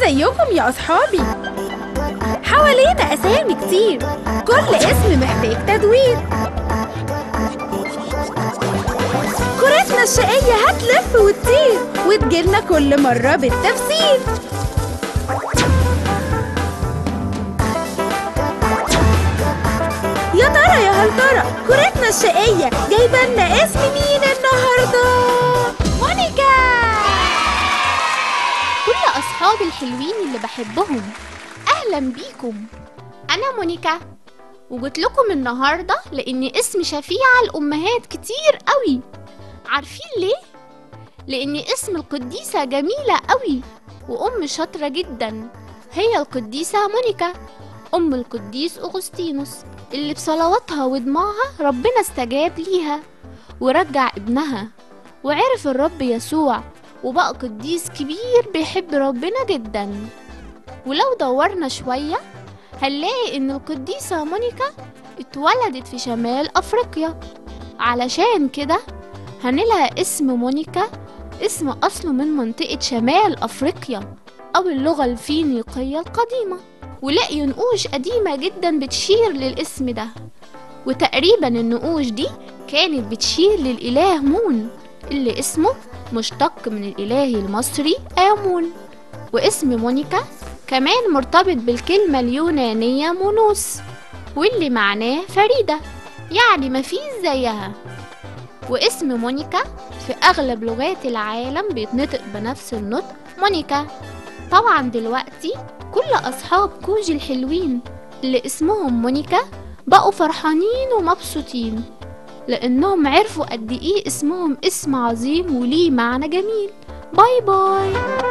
ازيكم يا اصحابي حوالينا اسامي كتير كل اسم محتاج تدوير كرتنا الشقية هتلف وتطير وتجيلنا كل مرة بالتفسير يا ترى يا هل ترى كرتنا الشقية جايبة لنا اسم مين النهاردة مونيكا كل أصحابي الحلوين اللي بحبهم أهلا بيكم أنا مونيكا وجيت لكم النهاردة لأن اسم شفيعة الأمهات كتير قوي عارفين ليه؟ لأن اسم القديسة جميلة قوي وأم شاطرة جدا هي القديسة مونيكا أم القديس أغسطينوس اللي بصلواتها ودموعها ربنا استجاب ليها ورجع ابنها وعرف الرب يسوع وبقى قديس كبير بيحب ربنا جدا ولو دورنا شوية هنلاقي إن القديسة مونيكا اتولدت في شمال أفريقيا علشان كده هنلها اسم مونيكا اسم أصله من منطقة شمال أفريقيا أو اللغة الفينيقية القديمة ولقيوا نقوش قديمة جدا بتشير للاسم ده وتقريبا النقوش دي كانت بتشير للإله مون اللي اسمه مشتق من الإله المصري آمون واسم مونيكا كمان مرتبط بالكلمة اليونانية مونوس واللي معناه فريدة يعني مفيش زيها واسم مونيكا في أغلب لغات العالم بيتنطق بنفس النطق مونيكا طبعا دلوقتي كل أصحاب كوجي الحلوين اللي اسمهم مونيكا بقوا فرحانين ومبسوطين لأنهم عرفوا قد إيه اسمهم اسم عظيم وليه معنى جميل باي باي